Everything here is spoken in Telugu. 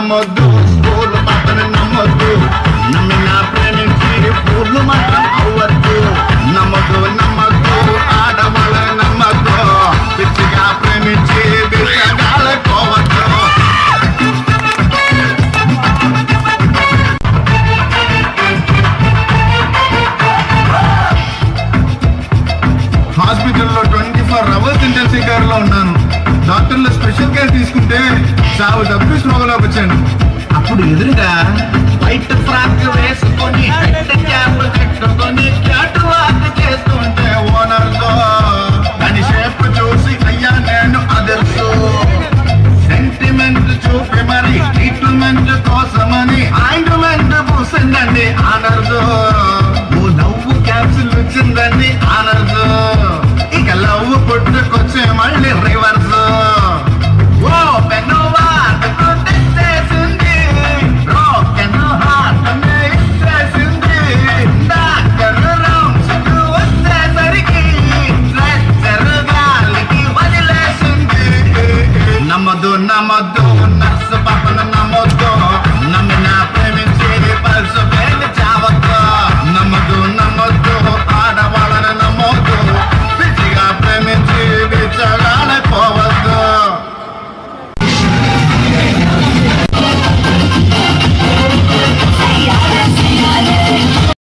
నమ్మొద్దు పూలు మాటను నమ్మొద్దు నమ్మిన ప్రేమించి పూలు మాత్రం అవ్వద్దు నమ్మొద్దు నమ్మొద్దు ఆడవాళ్ళని నమ్మొద్దు పిచ్చిగా ప్రేమించి దిశగాలకోవద్దు హాస్పిటల్లో twenty four hours intensive care లో ఉన్నాను డాక్టర్లు స్పెషల్ కేర్ తీసుకుంటే చావు డబ్బు స్లోలోకి వచ్చాను అప్పుడు ఎదురుగా వైట్ ఫ్రాక్ వేసుకొని పెద్ద క్యాప్ కట్టుకొని